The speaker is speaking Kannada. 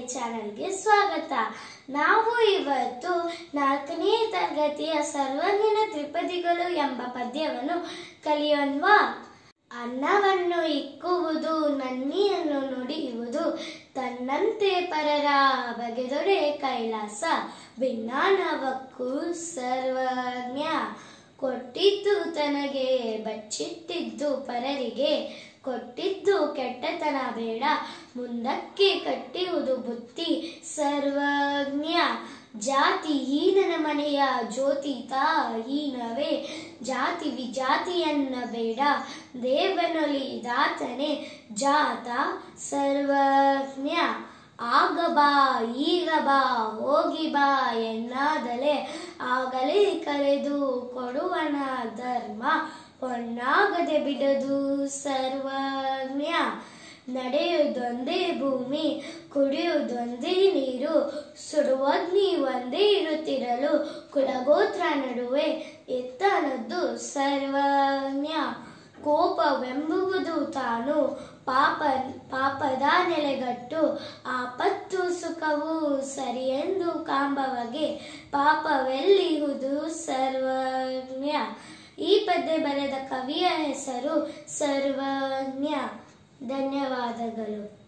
ಚಾನಲ್ಗೆ ಸ್ವಾಗತ ನಾವು ಇವತ್ತು ನಾಲ್ಕನೇ ತರಗತಿಯ ಸರ್ವಜ್ಞನ ತ್ರಿಪದಿಗಳು ಎಂಬ ಪದ್ಯವನ್ನು ಕಲಿಯೋಣ್ವಾ ಅನ್ನವನ್ನು ಇಕ್ಕುವುದು ನನ್ನಿಯನ್ನು ನುಡಿಯುವುದು ತನ್ನಂತೆ ಪರರ ಬಗೆದೊಡೆ ಕೈಲಾಸ ಭಿನ್ನಾನವಕ್ಕೂ ಸರ್ವಜ್ಞ ಕೊಟ್ಟಿದ್ದು ತನಗೆ ಬಚ್ಚಿಟ್ಟಿದ್ದು ಪರರಿಗೆ ಕೊಟ್ಟಿದ್ದು ಕೆಟ್ಟತನ ಬೇಡ ಮುಂದಕ್ಕೆ ಕಟ್ಟಿಯುವುದು ಬುತ್ತಿ ಸರ್ವಜ್ಞ ಜಾತಿ ಹೀನನ ಮನೆಯ ಜ್ಯೋತಿತ ಹೀನವೇ ಜಾತಿ ವಿಜಾತಿಯನ್ನ ಬೇಡ ದೇವನೊಲಿ ದಾತನೆ ಜಾತ ಸರ್ವಜ್ಞ ಆಗ ಬಾ ಈಗ ಬಾ ಹೋಗಿ ಬಾ ಎನ್ನಾದಲೆ ಆಗಲೇ ಕರೆದು ಕೊಡುವನ ಧರ್ಮ ಹೊನ್ನಾಗದೆ ಬಿಡದು ಸರ್ವಜ್ಞ ನಡೆಯುವುದೊಂದೇ ಭೂಮಿ ಕುಡಿಯುವುದೊಂದೇ ನೀರು ಸುಡುವಗ್ನಿ ಒಂದೇ ಇರುತ್ತಿರಲು ಕುಲಗೋತ್ರ ನಡುವೆ ಎತ್ತನದ್ದು ಸರ್ವಜ್ಞ ಕೋಪವೆಂಬುವುದು ತಾನು ಪಾಪ ಪಾಪದ ನೆಲೆಗಟ್ಟು ಆಪತ್ತು ಸುಖವು ಸರಿಯೆಂದು ಕಾಂಬವಗೆ ಪಾಪವೆಲ್ಲಿಹುದು ಸರ್ವಜ್ಞ ಈ ಪದ್ಯ ಬರೆದ ಕವಿಯ ಹೆಸರು ಸರ್ವಜ್ಞ ಧನ್ಯವಾದಗಳು